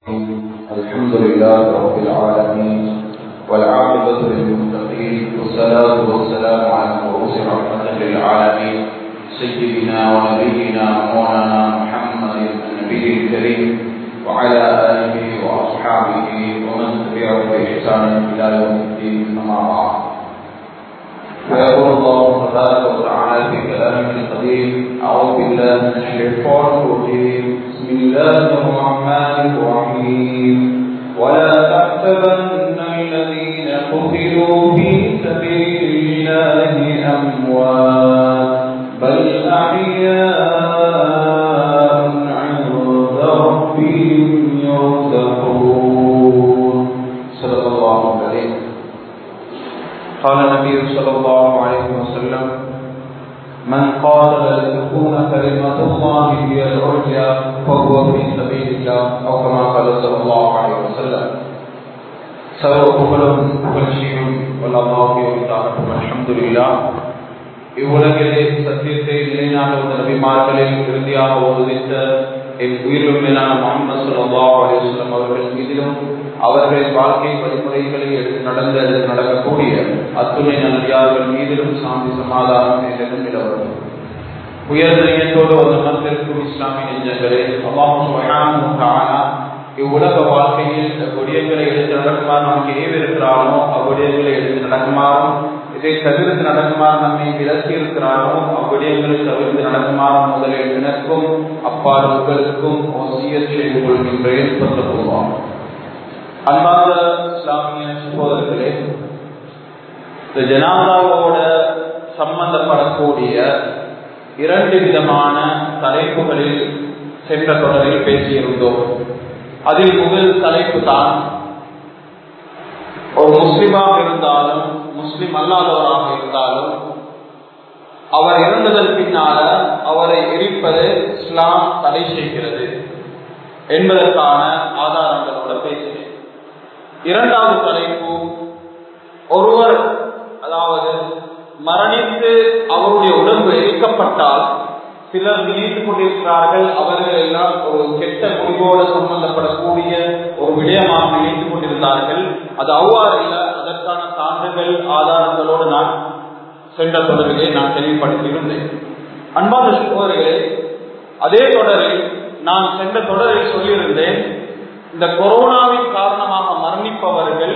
الحمد لله رب العالمين والعاقبة للمتقين والصلاة والسلام على المبعوث رحمة للعالمين سيدنا ونبينا مولانا محمد النبي الكريم وعلى آله وأصحابه ومن تبعه بإحسان إلى يوم الدين أما بعد فيقول الله تبارك وتعالى في كلامه القديم أعوذ بالله من الشيطان الرجيم بسم الله الرحمن الرحيم ولا تحسبن الذين قتلوا في سبيل الله أموات بل أحياء عند ربهم يرزقون صدق الله العظيم قال النبي صلى الله عليه وسلم من قاتل لتكون كلمة الله هي العليا فهو في سبيل الله أو كما قال صلى الله عليه وسلم சர்வ புகழும் புகழ்ச்சியும் வல்லல்லாஹு உரித்தாகட்டும் அல்ஹம்துலில்லாஹ் இவ்வுலகிலே சத்தியத்தை நிலைநாட்டுவது நபிமார்களில் இறுதியாக உபதித்த என் உயிரும் மேலான முகமது ஸல்லல்லாஹு அலைஹி வஸல்லம் அவர்கள் மீதிலும் அவர்களின் வாழ்க்கை வழிமுறைகளை எடுத்து நடந்த நடக்கக்கூடிய அத்துணை நல்லியார்கள் மீதிலும் சாந்தி சமாதானம் என்றும் நிலவரும் உயர்ந்த இயத்தோடு ஒரு மத்திற்கும் இஸ்லாமிய நெஞ்சங்களே அல்லாஹ் இவ்வுலக வாழ்க்கையில் விடயங்களை எடுத்து நடக்குமாறு நமக்கு ஏவிருக்கிறானோ அவ்விடயங்களை எடுத்து நடக்குமாறும் இதை தவிர்த்து நடக்குமாறு நம்மை விலக்கி இருக்கிறானோ அவ்விடயங்களை தவிர்த்து நடக்குமாறு முதலில் எனக்கும் அப்பால் உங்களுக்கும் ஒசியத் செய்து கொள்கின்றேன் சொல்லப்படுவான் அன்பார்ந்த இஸ்லாமிய சகோதரர்களே இந்த ஜனாதாவோட சம்பந்தப்படக்கூடிய இரண்டு விதமான தலைப்புகளில் சென்ற தொடரில் பேசியிருந்தோம் அதில் முதல் தலைப்பு தான் ஒரு முஸ்லிமாக இருந்தாலும் முஸ்லிம் அல்லாதவராக இருந்தாலும் அவர் இறந்ததன் பின்னால அவரை எரிப்பது இஸ்லாம் தடை செய்கிறது என்பதற்கான ஆதாரங்களோட பேசினேன் இரண்டாவது தலைப்பு ஒருவர் அதாவது மரணித்து அவருடைய உடம்பு எரிக்கப்பட்டால் சிலர் நினைத்துக் கொண்டிருக்கிறார்கள் அவர்கள் எல்லாம் ஒரு கெட்ட முடிவோடு சம்பந்தப்படக்கூடிய ஒரு விடயமாக நினைத்துக் கொண்டிருந்தார்கள் அது அவ்வாறு இல்லை அதற்கான சான்றுகள் ஆதாரங்களோடு நான் சென்ற தொடரிலே நான் தெளிவுபடுத்தியிருந்தேன் அன்பான சகோதரர்களே அதே தொடரில் நான் சென்ற தொடரில் சொல்லியிருந்தேன் இந்த கொரோனாவின் காரணமாக மரணிப்பவர்கள்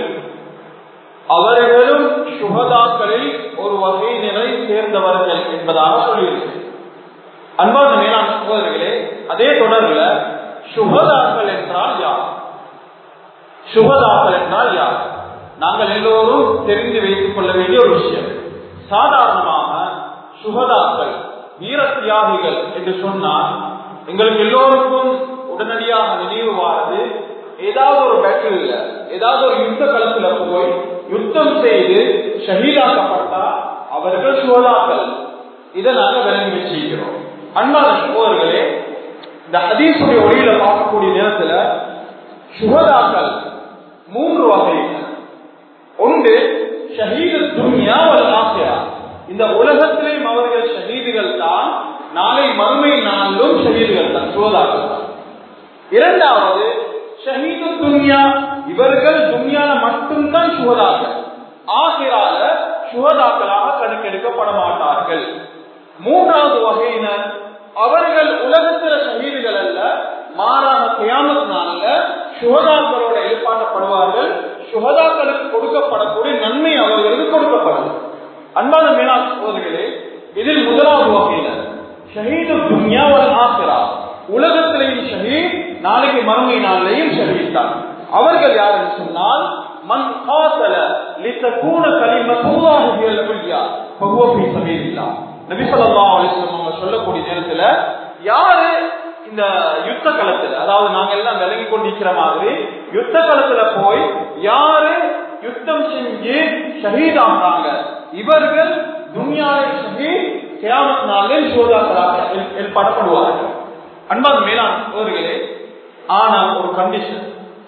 அவர்களும் சுகதாக்களில் ஒரு வகையினரை சேர்ந்தவர்கள் என்பதாக சொல்லியிருந்தேன் அன்பான மேலாண் சகோதரர்களே அதே தொடர்ல சுகதாக்கள் என்றால் யார் சுகதாக்கள் என்றால் யார் நாங்கள் எல்லோரும் தெரிந்து வைத்துக் கொள்ள வேண்டிய ஒரு விஷயம் சாதாரணமாக சுகதாக்கள் வீர தியாகிகள் என்று சொன்னால் எங்களுக்கு எல்லோருக்கும் உடனடியாக நினைவு வாரது ஏதாவது ஒரு பேட்டில் ஏதாவது ஒரு யுத்த களத்துல போய் யுத்தம் செய்து ஷஹீதாக்கப்பட்டா அவர்கள் சுகதாக்கள் இதை நாங்க விளங்கி வச்சிருக்கிறோம் அன்பான சகோதரர்களே இந்த ஹதீசுடைய ஒளியில பார்க்கக்கூடிய நேரத்துல சுகதாக்கள் மூன்று வகைகள் ஒன்று ஷஹீது துன்யா ஒரு ஆசையா இந்த உலகத்திலேயும் அவர்கள் ஷஹீதுகள் தான் நாளை மறுமை நாளிலும் ஷஹீதுகள் தான் சுகதாக்கள் தான் இரண்டாவது ஷஹீது துன்யா இவர்கள் துன்யால மட்டும்தான் சுகதாக்கள் ஆசிரால சுகதாக்களாக கணக்கெடுக்கப்பட மாட்டார்கள் மூன்றாவது வகையினர் அவர்கள் உலகத்தில ஷஹீதுகள் அல்ல மாறாக கியாமத்தினால சுகதாக்களோட எழுப்பாட்டப்படுவார்கள் சுகதாக்களுக்கு கொடுக்கப்படக்கூடிய நன்மை அவர்களுக்கு கொடுக்கப்படும் அன்பான மேலாண் சகோதரிகளே இதில் முதலாவது வகையினர் ஷஹீது துன்யாவல் ஆசிரா உலகத்திலேயும் ஷஹீத் நாளைக்கு மறுமை நாளிலேயும் ஷஹீத் தான் அவர்கள் யார் என்று சொன்னால் மன் காத்தல லித்தகூன கலிமத்துல்லாஹி ஹியல் உல்யா ஃபஹுவ ஃபீ சபீலில்லாஹ் நபி ஸல்லல்லாஹு அலைஹி வஸல்லம் அவங்க சொல்லக்கூடிய நேரத்துல யாரு இந்த யுத்த களத்துல அதாவது நாங்க எல்லாம் விலகி கொண்டிருக்கிற மாதிரி யுத்த களத்துல போய் யாரு யுத்தம் செஞ்சு ஷஹீத் ஆகிறாங்க இவர்கள் துன்யாவை ஷஹீத் கியாமத் நாளில் சோதாக்களாக ஏற்பாடப்படுவார்கள் அன்பான மேலாண் சோதர்களே ஆனா ஒரு கண்டிஷன்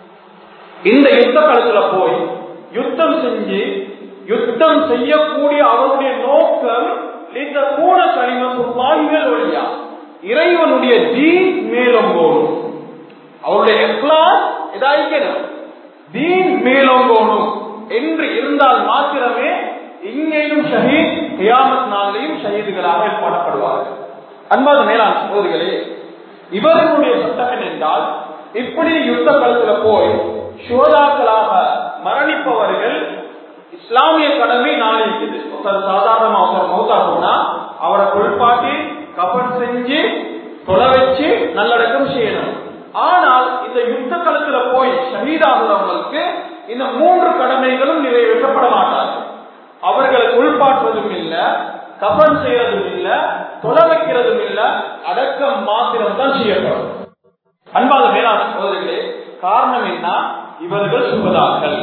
இந்த யுத்த களத்துல போய் யுத்தம் செஞ்சு யுத்தம் செய்யக்கூடிய அவருடைய நோக்கம் இந்த கூட கனிமத்துள்ளாகிகள் வழியா இறைவனுடைய தீன் மேலும் போடும் அவருடைய எக்லாஸ் இதாய்க்கணும் தீன் மேலோங்கோணும் என்று இருந்தால் மாத்திரமே இங்கேயும் ஷஹீத் கியாமத் நாளிலையும் ஷஹீதுகளாக ஏற்பாடப்படுவார்கள் அன்பாத மேலாண் சகோதரிகளே இவர்களுடைய சட்டம் என்றால் இப்படி யுத்த களத்துல போய் சோதாக்களாக மரணிப்பவர்கள் இஸ்லாமிய கடமை நாளை இருக்குது ஒருத்தர் சாதாரணமா ஒருத்தர் மௌத்தா போனா அவரை குளிப்பாட்டி கபன் செஞ்சு தொலை வச்சு நல்லடக்கம் செய்யணும் ஆனால் இந்த யுத்த களத்துல போய் ஷஹீதாகிறவங்களுக்கு இந்த மூன்று கடமைகளும் நிறைவேற்றப்பட மாட்டார்கள் அவர்களை குளிப்பாட்டுவதும் இல்ல கபன் செய்யறதும் இல்ல தொலை வைக்கிறதும் இல்ல அடக்கம் மாத்திரம் தான் செய்யப்படும் அன்பாத மேலான சகோதரிகளே காரணம் என்ன இவர்கள் சுபதாக்கள்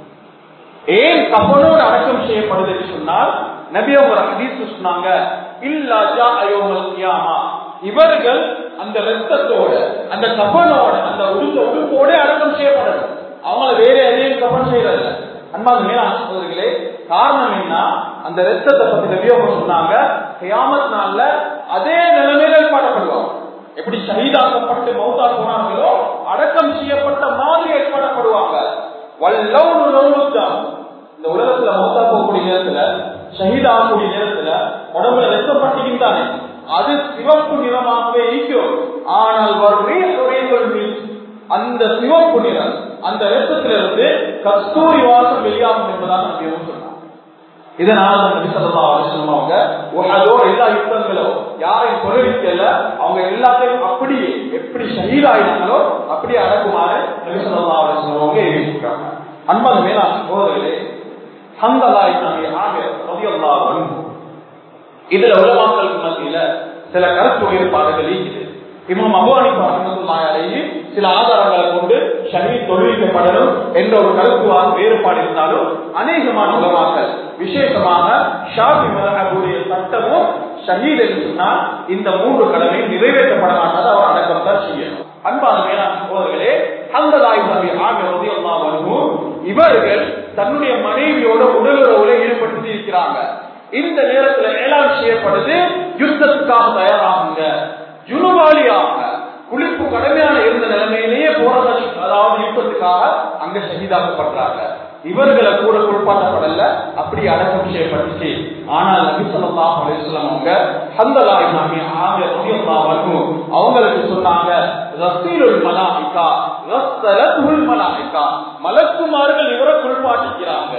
ஏன் கபனோடு அடக்கம் செய்யப்படுது என்று சொன்னால் நபி ஒரு ஹதீஸ் சொன்னாங்க இல்லா ஜா அயோமல் கியாமா இவர்கள் அந்த ரத்தத்தோட அந்த கபனோட அந்த உடுத்த உடுப்போட அடக்கம் செய்யப்படணும் அவங்கள வேற எதையும் கபன் செய்யறதில்ல அன்பாத மேலான சகோதரிகளே காரணம் என்ன அந்த ரத்தத்தை பத்தி நபி அவங்க சொன்னாங்க கியாமத் நாள்ல அதே நிலைமையில ஏற்பாடப்படுவாங்க எப்படி ஷஹீதாக்கப்பட்டு மௌத்தா போனார்களோ அடக்கம் செய்யப்பட்ட மாதிரி ஏற்பாடப்படுவாங்க வல்லவுனு லவுனுத்தான் இந்த உலகத்துல மௌத்தா போகக்கூடிய நேரத்துல ஷஹீத் ஆகக்கூடிய நேரத்துல உடம்புல ரத்தம் பட்டிக்கிட்டானே அது சிவப்பு நிறமாகவே இருக்கும் ஆனால் ஒரே ஒரே அந்த சிவப்பு நிறம் அந்த ரத்தத்திலிருந்து கஸ்தூரி வாசம் வெளியாகும் என்பதாக நம்பி சொன்னார் இதனால நபி ஸல்லல்லாஹு அலைஹி வஸல்லம் அவங்க உஹதோட எல்லா யுத்தங்களும் யாரையும் கொலைவிக்கல அவங்க எல்லாத்தையும் அப்படியே எப்படி ஷஹீதாயினாங்களோ அப்படியே அடக்குமாறு நபி ஸல்லல்லாஹு அலைஹி வஸல்லம் அவங்க எழுதியிருக்காங்க அன்பான மேலாண் சகோதரர்களே ஹந்தலா இப்னு ஆமிர் ரலியல்லாஹு அன்ஹு இதுல உலமாக்களுக்கு மத்தியில சில கருத்து வேறுபாடுகள் இருக்குது இமாம் அபு ஹனீஃபா ரஹ்மத்துல்லாஹி அலைஹி சில ஆதாரங்களை கொண்டு ஷஹீத் தொழுவிக்கப்படணும் என்ற ஒரு கருத்து வேறுபாடு இருந்தாலும் அநேகமான உலமாக்கள் விசேஷமாக ஷாஃபி மதஹபுடைய சட்டமும் ஷஹீத் என்று சொன்னால் இந்த மூன்று கடமை நிறைவேற்றப்பட மாட்டாது அவர் அடக்கம் தான் செய்யணும் அன்பான மேலாண் சகோதரர்களே ஹந்தலாய் நபி ஆகிய ரலியல்லாஹு அன்ஹு இவர்கள் தன்னுடைய மனைவியோட உடலுறவுல ஈடுபட்டு இருக்கிறாங்க இந்த நேரத்துல ஏழாம் செய்யப்படுது யுத்தத்துக்காக தயாராகுங்க ஜுனுவாலியாக குளிப்பு கடமையான இருந்த நிலைமையிலேயே போராட அதாவது யுத்தத்துக்காக அங்க ஷஹீதாக்கப்படுறாங்க இவர்களை கூட குளிப்பாட்டப்படல அப்படி அடக்கம் செய்யப்பட்டுச்சு ஆனால் நபி ஸல்லல்லாஹு அலைஹி வஸல்லம் அவங்க ஹந்தலா இப்னு ஆமிர் ரலியல்லாஹு அன்ஹு அவங்களுக்கு சொன்னாங்க ரசீலுல் மலாயிகா ரஸ்ஸலத்துல் மலாயிகா மலக்குமார்கள் இவரை குளிப்பாட்டிக்கிறாங்க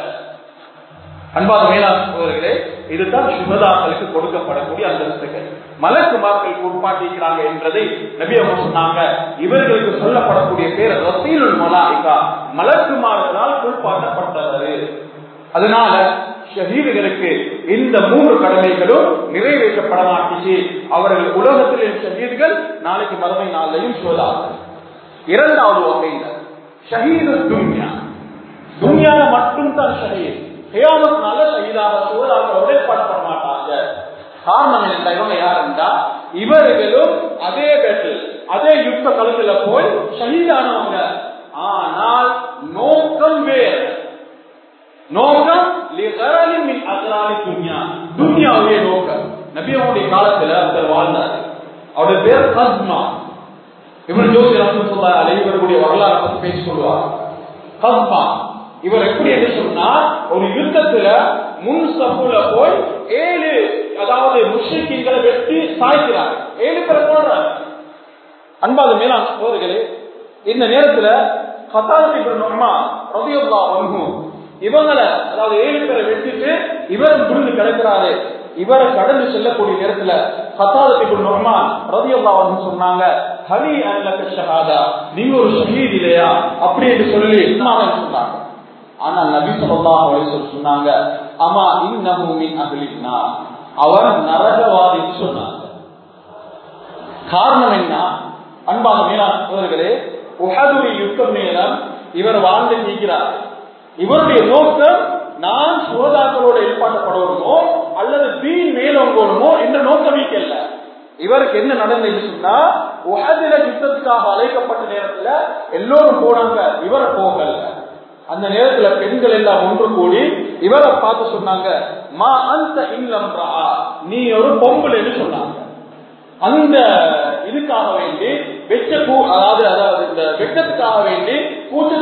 அன்பாத மேலாண் சகோதரர்களே இதுதான் சுகதாக்களுக்கு கொடுக்கப்படக்கூடிய அந்தஸ்துகள் மலக்குமார்கள் உட்பாட்டிக்கிறாங்க என்பதை நபி அவங்க சொன்னாங்க இவர்களுக்கு சொல்லப்படக்கூடிய பேர் ரசீலுல் மலாயிகா மலக்குமார்களால் உட்பாட்டப்பட்டது அதனால ஷஹீதுகளுக்கு இந்த மூன்று கடமைகளும் நிறைவேற்றப்பட மாட்டுச்சு அவர்கள் உலகத்தில் ஷஹீதுகள் நாளைக்கு மறுமை நாளையும் சோதார்கள் இரண்டாவது வகையில ஷஹீது துன்யா துன்யால மட்டும்தான் ஷஹீத் கியாமத்னால ஷஹீதாக சூழலாக உடைப்படப்பட மாட்டாங்க காரணம் என்ன இவங்க யாருண்டா இவர்களும் அதே பேட்டில் அதே யுத்த களத்துல போய் ஷஹீதானவங்க ஆனால் நோக்கம் வேறு நோக்கம் துன்யாவுடைய நோக்கம் நபியாவுடைய காலத்துல ஒருத்தர் வாழ்ந்தார் அவருடைய பேர் ஹஸ்மா இவர் ஜோசி ரசூலுல்லாஹி அலைஹி இவருடைய வரலாறு பத்தி பேசி சொல்லுவார் ஹஸ்மா இவர் எப்படி என்று சொன்னா ஒரு யுத்தத்துல முன் சப்புல போய் ஏழு அதாவது முஸ்லிம்களை வெட்டி சாய்க்கிறார் ஏழு பேரை போடுறாங்க அன்பாத மேலாண் சகோதரர்களே இந்த நேரத்துல ஹத்தாரத்தி நொம்மா ரதியுல்லா வன்ஹு இவங்களை அதாவது ஏழு பேரை வெட்டிட்டு இவரும் புரிந்து கிடக்கிறாரு இவரை கடந்து செல்லக்கூடிய நேரத்துல ஹத்தாரத்தி நொம்மா ரதியுல்லா வன்ஹு சொன்னாங்க ஹனி அல்லக்க ஷஹாதா நீங்க ஒரு ஷஹீத் இல்லையா அப்படி என்று சொல்லி சொன்னாங்க ஆனா நபி ஸல்லல்லாஹு அலைஹி வஸல்லம் சொன்னாங்க அமா இன்னஹு மின் அஹ்லினா அவர் நரகவாதி சொன்னாங்க காரணம் என்ன அன்பான மேலான சோதர்களே உஹதுரி யுத்தம் நேரம் இவர் வாழ்ந்து நீக்கிறார் இவருடைய நோக்கம் நான் சோதாக்களோட ஏற்பாட்டப்படுவோமோ அல்லது தீன் மேலோங்கோணுமோ என்ற நோக்கம் இல்ல இவருக்கு என்ன நடந்தது சொன்னா உஹதில யுத்தத்துக்காக அழைக்கப்பட்ட நேரத்துல எல்லோரும் போனாங்க இவரை போகல அந்த நேரத்துல பெண்கள் எல்லாம் ஒன்று கூடி இவரை பார்த்து சொன்னாங்க மா அந்த இல்லம் நீ ஒரு பொம்பளைன்னு சொன்னாங்க அந்த இதுக்காக வேண்டி வெச்ச பூ அதாவது அதாவது இந்த வெட்டத்துக்காக வேண்டி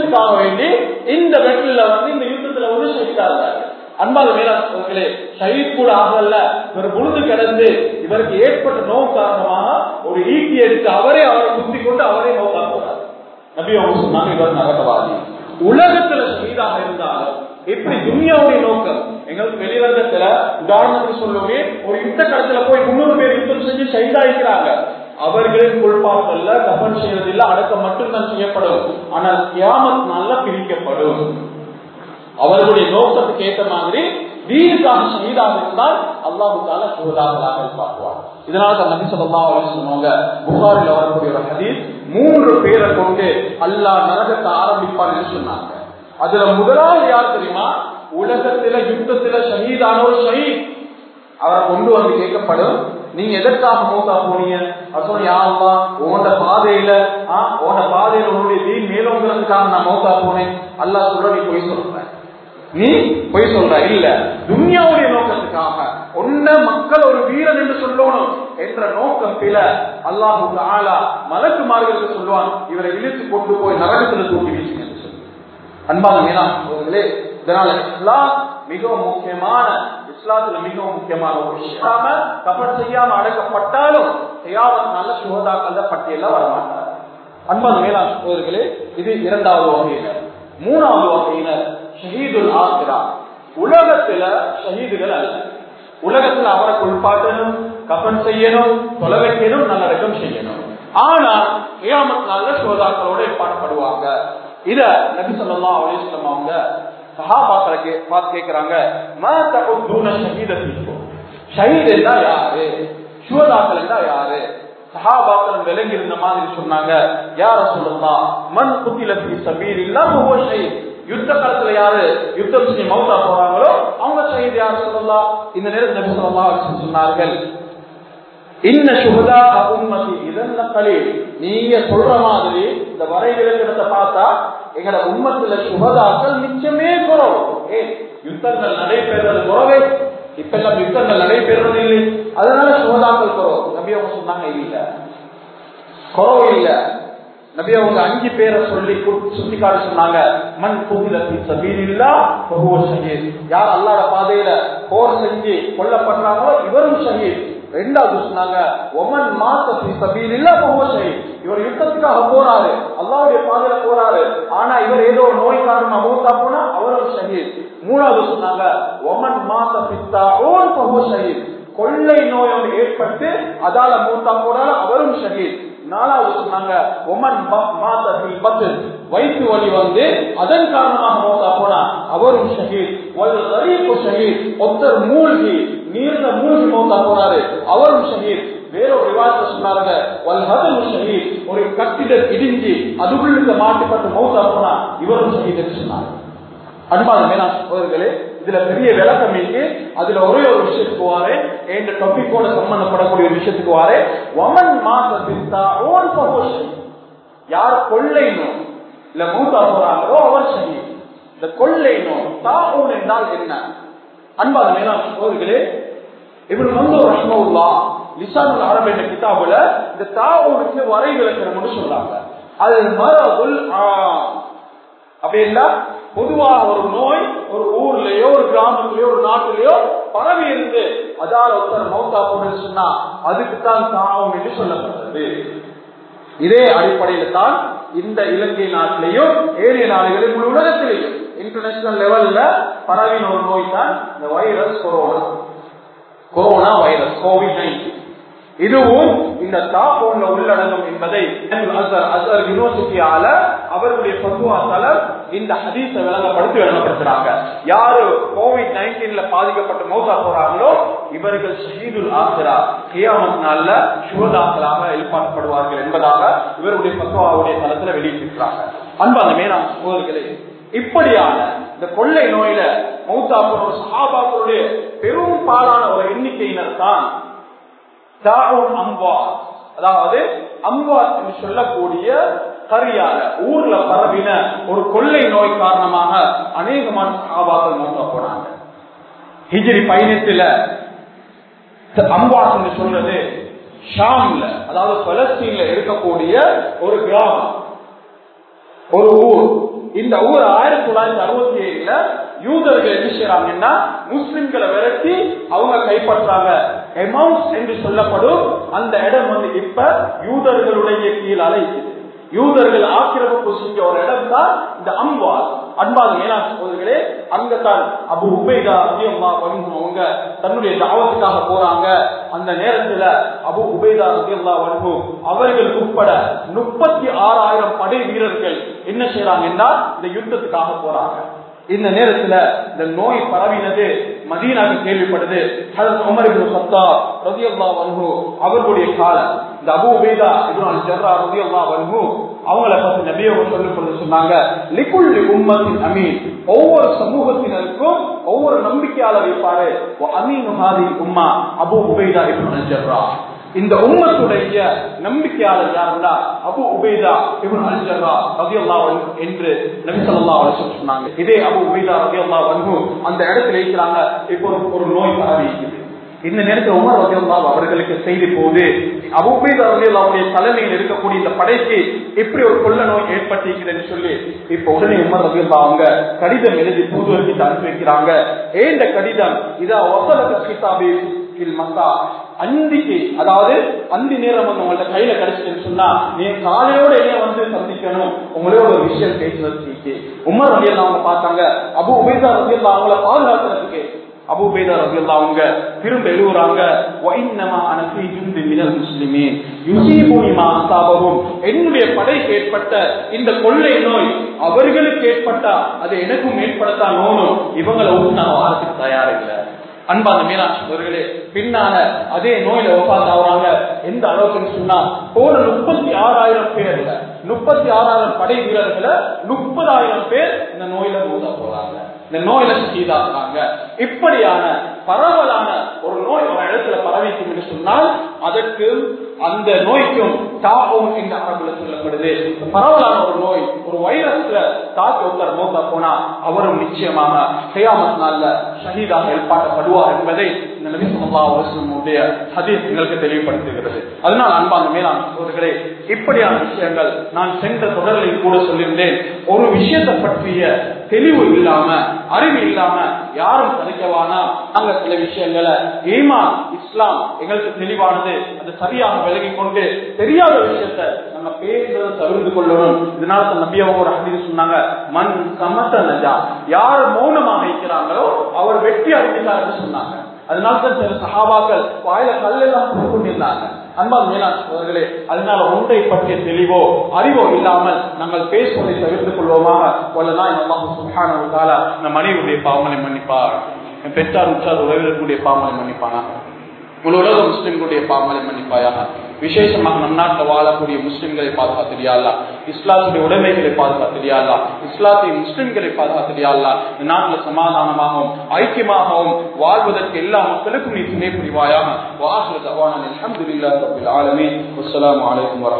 தீனுக்காக வேண்டி இந்த வெற்றில வந்து இந்த யுத்தத்துல வந்து ஷஹீதாகிறார் அன்பாத மேலே ஷஹீத் கூட ஆகல இவர் பொழுது கிடந்து இவருக்கு ஏற்பட்ட நோவு காரணமாக ஒரு ஈட்டி எடுத்து அவரே அவரை குத்தி கொண்டு அவரே நோக்கா போறார் நபி அவங்க சொன்னாங்க இவர் நரகவாதி உலகத்துல ஷஹீதாக இருந்தாலும் எப்படி துனியாவுடைய நோக்கம் எங்களுக்கு வெளிரங்கத்துல உதாரணத்துக்கு சொல்லுவே ஒரு யுத்த களத்துல போய் முன்னூறு பேர் யுத்தம் செஞ்சு ஷஹீதாகிறாங்க அவர்களின் கொள்பாட்டல்ல கபன் செய்வதில்லை அடக்கம் மட்டும்தான் செய்யப்படும் ஆனால் கியாமத் நல்ல பிரிக்கப்படும் அவர்களுடைய நோக்கத்துக்கு ஏற்ற மாதிரி வீடுக்காக ஷஹீதாக இருந்தால் அல்லாஹு தால சுகதாகளாக பார்க்குவார் இதனால தான் நபி சொல்லா சொன்னாங்க புகாரில் வரக்கூடிய ஒரு ஹதீஸ் மூன்று பேரை கொண்டு அல்லாஹ் நரகத்தை ஆரம்பிப்பான்னு சொன்னாங்க அதுல முதலாவது யார் தெரியுமா உலகத்தில யுத்தத்தில ஷஹீதான ஒரு ஷஹீத் அவரை கொண்டு வந்து கேட்கப்படும் நீங்க எதற்காக மூத்தா போனீங்க அப்புறம் யாருமா உன்னோட பாதையில ஆஹ் உன்னோட பாதையில உன்னுடைய தீன் மேலோங்கிறதுக்காக நான் மௌத்தா போனேன் அல்லா சொல்ற நீ போய் சொல்ற நீ பொய் சொல்ற இல்ல துன்யாவுடைய நோக்கத்துக்காக ஒன்ன மக்கள் ஒரு வீரன் என்று சொல்லணும் என்ற நோக்கம் பில அல்லாஹு ஆளா மலக்குமார்களுக்கு சொல்லுவான் இவரை இழுத்து கொண்டு போய் நரகத்துல தூக்கி வீசுங்க என்று சொல்லி அன்பான மேலாளர்களே இதனால இஸ்லாம் மிகவும் முக்கியமான இஸ்லாத்துல மிகவும் முக்கியமான ஒரு விஷயம் கபட் செய்யாம அடக்கப்பட்டாலும் செய்யாமல் நல்ல சுகதாக்கல்ல பட்டியல வரமாட்டார் அன்பான மேலாண் சோதர்களே இது இரண்டாவது வகையினர் மூணாவது வகையினர் ஷஹீதுல் ஆசிரா உலகத்துல ஷஹீதுகள் அல்ல உலகத்துல அவரை குளிப்பாட்டணும் கப்பன் செய்யணும் தொலை வைக்கணும் நல்லடக்கம் செய்யணும் ஆனா ஏமத் நல்ல சோதாக்களோட பாடப்படுவாங்க இத நபி சொல்லா அலிஸ்லாம் அவங்க சஹாபாக்களை பார்த்து கேட்கிறாங்க ஷஹீத் என்றா யாரு சுவதாக்கள் என்றா யாரு சஹாபாக்கள் விலங்கி இருந்த மாதிரி சொன்னாங்க யார சொல்லலாம் மண் குத்தில சபீர் இல்லாம ஷஹீத் யுத்த காலத்துல யாரு யுத்தம் செஞ்சு மௌத்தா போறாங்களோ அவங்க ஷஹீத் யார் சொல்லலாம் இந்த நேரத்தில் நபி சொல்லலாம் சொன்னார்கள் இன்ன சுகதா உம்மதி இதன்ன கலீல் நீங்க சொல்ற மாதிரி இந்த வரைவிலக்கணத்தை பார்த்தா எங்கட உம்மத்துல சுகதாக்கள் நிச்சயமே குறவு ஏ யுத்தங்கள் நடைபெறது குறவே இப்ப எல்லாம் யுத்தங்கள் நடைபெறது இல்லை அதனால சுகதாக்கள் குறவு நபி அவங்க சொன்னாங்க இல்ல குறவு இல்ல நபி அவங்க அஞ்சு பேரை சொல்லி சுட்டி காட்ட சொன்னாங்க மண் புகிலத்தி சபீரில்லா பகுவ ஷஹீத் யார் அல்லாட பாதையில போர் செஞ்சு கொல்லப்படுறாங்களோ இவரும் ஷஹீத் ரெண்டாவது சொன்னாங்க ஒமன் மாத்த சபீரில்லா பகுவ ஷஹீத் இவர் யுத்தத்துக்காக போறாரு அல்லாவுடைய பாதையில போறாரு ஆனா இவர் ஏதோ ஒரு நோய் காரணமா மூத்தா போனா அவரும் ஷஹீத் மூணாவது சொன்னாங்க ஒமன் மாத்த பித்தா ஓன் பகுவ ஷஹீத் கொள்ளை நோய் ஒன்று ஏற்பட்டு அதால மூத்தா போனால அவரும் ஷஹீத் நாலாவது சொன்னாங்க ஒமன் மாதத்தில் பத்து வயிற்று வலி வந்து அதன் காரணமாக மோசா போனா அவரும் ஷஹீத் ஒரு ஷஹீத் ஒருத்தர் மூழ்கி நீர்ல மூழ்கி மோசா போனாரு அவரும் ஷஹீத் வேறொரு விவாதத்தை சொன்னாங்க ஷஹீத் ஒரு கட்டிடம் இடிஞ்சு அதுக்குள்ள மாட்டுப்பட்டு மௌத்தா போனா இவரும் ஷஹீத் சொன்னார் அன்பான மேலாண் சகோதரர்களே இதுல பெரிய விளக்கம் இருக்கு அதுல ஒரே ஒரு விஷயத்துக்கு வாரு இந்த டாபிக்கோட சம்பந்தப்படக்கூடிய ஒரு விஷயத்துக்கு வாரு ஒமன் மாசத்தின் ஓன் பகோஷன் யார் கொள்ளை நோய் இல்ல மூத்தா போறாங்களோ அவர் சரி இந்த கொள்ளை நோய் தாவூன் என்றால் என்ன அன்பான மேலாண் சகோதரர்களே இவர் வந்து ரஷ்மவுல்லா லிசானுல் அரபு என்ற கிதாபுல இந்த தாவூனுக்கு வரை விளக்கணும்னு சொல்றாங்க அது மரபுல் அப்படின்னா பொதுவாக ஒரு நோய் ஒரு ஊர்லயோ ஒரு கிராமத்திலயோ ஒரு நாட்டிலேயோ பரவி இருந்து அதால் ஒருத்தர் மௌத்தா போன்னு சொன்னா அதுக்கு தான் தாவும் என்று சொல்லப்பட்டது இதே அடிப்படையில தான் இந்த இலங்கை நாட்டிலையும் ஏரிய நாடுகளில் முழு உலகத்திலையும் இன்டர்நேஷனல் லெவல்ல பரவின ஒரு நோய் தான் இந்த virus corona corona virus covid nineteen இதுவும் இந்த தாபோன்ல உள்ளடங்கும் என்பதை அசர் யூனிவர்சிட்டியால அவர்களுடைய பத்துவாசால இந்த ஹதீஸ விளங்கப்படுத்தி விளங்கப்படுத்துறாங்க யாரு கோவிட் நைன்டீன்ல பாதிக்கப்பட்டு மௌதா போறாங்களோ இவர்கள் ஷஹீதுல் ஆசிரா கியாமத் நாள்ல சுகதாக்களாக எழுப்பாட்டப்படுவார்கள் என்பதாக இவருடைய பத்துவாவுடைய தளத்துல வெளியிட்டிருக்கிறாங்க அன்பான மேனா சகோதரர்களே இப்படியான இந்த கொள்ளை நோயில மௌத்தா போன சஹாபாக்களுடைய பெரும் பாலான ஒரு எண்ணிக்கையினர் தான் தாவும் அம்பா அதாவது அம்பா என்று சொல்லக்கூடிய கரியால ஊர்ல பரவின ஒரு கொள்ளை நோய் காரணமாக அநேகமான சகாபாக்கள் மௌத்தா போனாங்க ஹிஜிரி பயணத்துல அம்பாஸ் என்று சொல்றது ஷாம்ல அதாவது பலஸ்தீன்ல இருக்கக்கூடிய ஒரு கிராமம் ஒரு ஊர் இந்த ஊர் ஆயிரத்தி தொள்ளாயிரத்தி அறுபத்தி ஏழுல யூதர்கள் என்ன செய்யறாங்கன்னா முஸ்லிம்களை விரட்டி அவங்க கைப்பற்றாங்க எமௌண்ட் என்று சொல்லப்படும் அந்த இடம் வந்து இப்ப யூதர்களுடைய கீழ் அலைக்குது யூதர்கள் ஆக்கிரமிப்பு செஞ்ச ஒரு இடம் தான் இந்த அம்பால் அன்பால் மேலாண் சகோதரர்களே அங்கத்தான் அபு உபேதா ரதியல்லா வன்ஹு அவங்க தன்னுடைய தாவத்துக்காக போறாங்க அந்த நேரத்துல அபு உபேதா ரதியல்லா வன்ஹு அவர்கள் உட்பட முப்பத்தி ஆறாயிரம் படை வீரர்கள் என்ன செய்யறாங்கன்னா இந்த யுத்தத்துக்காக போறாங்க இந்த நேரத்துல இந்த நோய் பரவினது மதீனாக்கு கேள்விப்படுது ஹஜரத் உமர் இப்னு கத்தாப் ரலியல்லாஹு அன்ஹு அவர்களுடைய காலம் இந்த அபூ உபைதா இப்னு அல் ஜர்ரா ரலியல்லாஹு அன்ஹு அவங்கள பத்தி நபியை சொல்லி கொடுத்து சொன்னாங்க லிகுல்லி உம்மத்தின் அமீன் ஒவ்வொரு சமூகத்தினருக்கும் ஒவ்வொரு நம்பிக்கையாளர் இருப்பாரு அமீன் ஹாதி உம்மா அபூ உபைதா இப்னு அல் ஜர்ரா இந்த உம்மத்துடைய நம்பிக்கையாளர் யாருன்னா அபு உபேதா இவன் அல்ஜர்ரா ரதியல்லாஹு அன்ஹு என்று நபி ஸல்லல்லாஹு அலைஹி வஸல்லம் சொன்னாங்க இதே அபு உபேதா ரதியல்லாஹு அன்ஹு அந்த இடத்துல இருக்கிறாங்க இப்போ ஒரு- ஒரு நோய் பரவி இருக்குது இந்த நேரத்தில் உமர் ரதியல்லாஹு அவர்களுக்கு செய்தி போகுது அபு உபேதா ரதியல்லாஹுடைய தலைமையில் இருக்கக்கூடிய இந்த படைக்கு இப்படி ஒரு கொள்ள நோய் ஏற்பட்டிருக்குதுன்னு சொல்லி இப்போ உடனே உமர் ரதியல்லாஹு அவங்க கடிதம் எழுதி தூதுவருக்கு அனுப்பி வைக்கிறாங்க ஏன் இந்த கடிதம் இதா ஒசலக கிதாபி இல் மசா அந்திக்கு அதாவது அந்தி நேரம் வந்து உங்கள்ட்ட கையில கிடைச்சிட்டுன்னு சொன்னா நீங்க காலையோட என்ன வந்து சந்திக்கணும் உங்களோட ஒரு விஷயம் பேசுறதுக்கு உமர் ரவியல்லா அவங்க பார்த்தாங்க அபு உபேதா ரவியல்லா அவங்கள பாதுகாக்கிறதுக்கு அபு உபேதா ரவியல்லா அவங்க திரும்ப எழுவுறாங்க வைன்னமா அனஃபி ஜுந்து மினல் முஸ்லிமீன் யுசீபுனி மா அசாபஹும் என்னுடைய படைக்கு ஏற்பட்ட இந்த கொள்ளை நோய் அவர்களுக்கு ஏற்பட்டா அது எனக்கும் ஏற்படத்தான் நோனும் இவங்களை விட்டு நான் வாரத்துக்கு தயாரில்லை அன்பான மீனாட்சிவர்களே பின்னால அதே நோயில ஒப்பாத்தாங்க எந்த அளவுக்குன்னு சொன்னா போன முப்பத்தி ஆறாயிரம் பேர்ல முப்பத்தி ஆறாயிரம் படை வீரர்கள முப்பதாயிரம் பேர் இந்த நோயில மூத போறாங்க இந்த நோயில சீதாக்குறாங்க இப்படியான பரவலான ஒரு நோய் ஒரு இடத்துல பரவிக்கும் என்று சொன்னால் அதற்கு அந்த நோய்க்கும் தாகும் என்ற அரபுல சொல்லப்படுது பரவலான ஒரு நோய் ஒரு வைரஸ்ல தாக்கி ஒருத்தர் மோத்தா போனா அவரும் நிச்சயமாக செய்யாமத் நாள்ல ஷஹீதாக எழுப்பாட்டப்படுவார் என்பதை இந்த நபி ஸல்லல்லாஹு அலைஹி வஸல்லமுடைய ஹதீஸ் எங்களுக்கு தெளிவுபடுத்துகிறது அதனால் அன்பான மேலான சகோதரர்களே இப்படியான விஷயங்கள் நான் சென்ற தொடரில் கூட சொல்லியிருந்தேன் ஒரு விஷயத்தை பற்றிய தெளிவு இல்லாம அறிவு இல்லாம யாரும் கதைக்கவானா நாங்க சில விஷயங்களை ஈமான் இஸ்லாம் எங்களுக்கு தெளிவானது அது சரியாக விலகி கொண்டு தெரியாத விஷயத்தை நம்ம பேசுறதை தவிர்த்து கொள்ளணும் இதனால தான் நபி அவங்க ஒரு ஹதீஸ் சொன்னாங்க மண் சமத்த நஜா யார் மௌனமாக இருக்கிறாங்களோ அவர் வெற்றி அடைஞ்சார் சொன்னாங்க அதனால தான் சில சகாபாக்கள் வாயில கல்லெல்லாம் போட்டு கொண்டிருந்தாங்க அன்பால் மேலாண் சோதர்களே அதனால ஒன்றை பற்றிய தெளிவோ அறிவோ இல்லாமல் நாங்கள் பேசுவதை தவிர்த்துக் கொள்வோமாக கொள்ளலாம் அல்லாஹ் சுப்ஹானஹு வ தஆலா நம் மனைவியுடைய பாவங்களை மன்னிப்பார் என் பெற்றார் உற்றார் உறவினர்களுடைய பாவங்களை மன்னிப்பானாக முழு உலக முஸ்லிம்களுடைய பாவங்களை மன்னிப்பாயாக விசேஷமாக நம் நாட்டில் வாழக்கூடிய முஸ்லிம்களை பாதுகாத்திரியாளா இஸ்லாத்துடைய உடைமைகளை பாதுகாத்திரியாளா இஸ்லாத்திய முஸ்லிம்களை பாதுகாத்திரியாளா இந்த நாட்டில் சமாதானமாகவும் ஐக்கியமாகவும் வாழ்வதற்கு எல்லா மக்களுக்கும் நீ துணை புரிவாயாக வாசல் தவான அலமதுல்லாஹ் ரபில் ஆலமீன் அஸ்ஸலாமு அலைக்கும் வரஹ்மத்துல்லாஹி